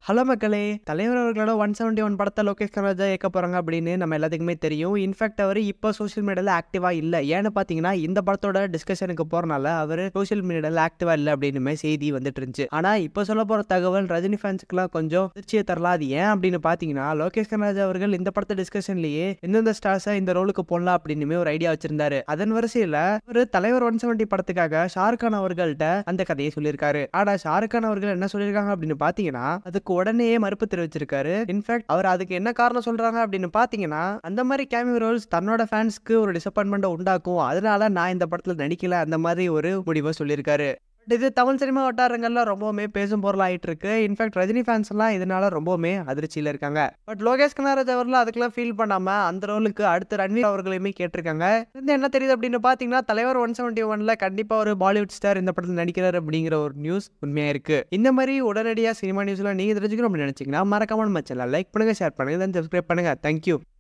hello மக்களே தலைவர் அவர்களோட ஒன் செவன்டி ஒன் படத்தை லோகேஷ் கனராஜா இயக்க போறாங்க அப்படின்னு நம்ம எல்லாத்துக்குமே தெரியும் இன்ஃபேக்ட் அவர் இப்போ சோஷியல் மீடியாவில் ஆக்டிவா இல்லை ஏன்னு பார்த்தீங்கன்னா இந்த படத்தோட டிஸ்கஷனுக்கு போறனால அவர் சோஷியல் மீடியாவில் ஆக்டிவா இல்லை அப்படின்னு செய்தி வந்துட்டு இருந்துச்சு ஆனா இப்போ சொல்ல போற தகவல் ரஜினி ஃபேன்ஸுக்குலாம் கொஞ்சம் திருச்சியை தரலாம் அது ஏன் அப்படின்னு பார்த்தீங்கன்னா லோகேஷ் கனராஜா அவர்கள் இந்த படத்தை டிஸ்கஷன்லயே எந்தெந்த ஸ்டார்ஸை இந்த ரோலுக்கு போடலாம் அப்படின்னு ஒரு ஐடியா வச்சிருந்தாரு அதன் வரிசையில ஒரு தலைவர் ஒன் செவன்டி படத்துக்காக ஷாருக் கான் அவர்கள்ட்ட அந்த கதையை சொல்லியிருக்காரு ஆனா ஷாருக் கான் அவர்கள் என்ன சொல்லியிருக்காங்க அப்படின்னு பார்த்தீங்கன்னா அதுக்கு உடனே மறுப்பு தெரிவிச்சிருக்காரு இன்ஃபேக்ட் அவர் அதுக்கு என்ன காரணம் சொல்றாங்க அப்படின்னு பாத்தீங்கன்னா அந்த மாதிரி கேமியோ ரோல்ஸ் தன்னோட ஃபேன்ஸ்க்கு ஒரு டிசப்பாயின்மெண்ட் உண்டாக்கும் அதனால நான் இந்த படத்துல நடிக்கல அந்த மாதிரி ஒரு முடிவை சொல்லியிருக்காரு But இது தமிழ் சினிமா வட்டாரங்கள்ல ரொம்பவுமே பேசும் பொருள் ஆயிட்டு இருக்கு இன்ஃபேக்ட் ரஜினி ஃபேன்ஸ் எல்லாம் இதனால ரொம்பவுமே அதிர்ச்சியில இருக்காங்க பட் லோகேஷ் கனராஜ் அவர்கள் அதுக்கெல்லாம் ஃபீல் பண்ணாம அந்த ரோலுக்கு அடுத்து ரன்வீர் அவர்களையுமே கேட்டிருக்காங்க இது என்ன தெரியுது அப்படின்னு பாத்தீங்கன்னா தலைவர் ஒன் செவன்டி ஒன்ல கண்டிப்பா ஒரு பாலிவுட் ஸ்டார் இந்த படத்தில் நடிக்கிறார் அப்படிங்கிற ஒரு நியூஸ் உண்மையா இருக்கு இந்த மாதிரி உடனடியாக சினிமா நியூஸ்ல நீங்க தெரிஞ்சுக்கணும் அப்படின்னு நினைச்சீங்கன்னா மறக்காம நம்ம சேனல் லைக் பண்ணுங்க ஷேர் பண்ணுங்க சப்ஸ்கிரைப் பண்ணுங்க தேங்க்யூ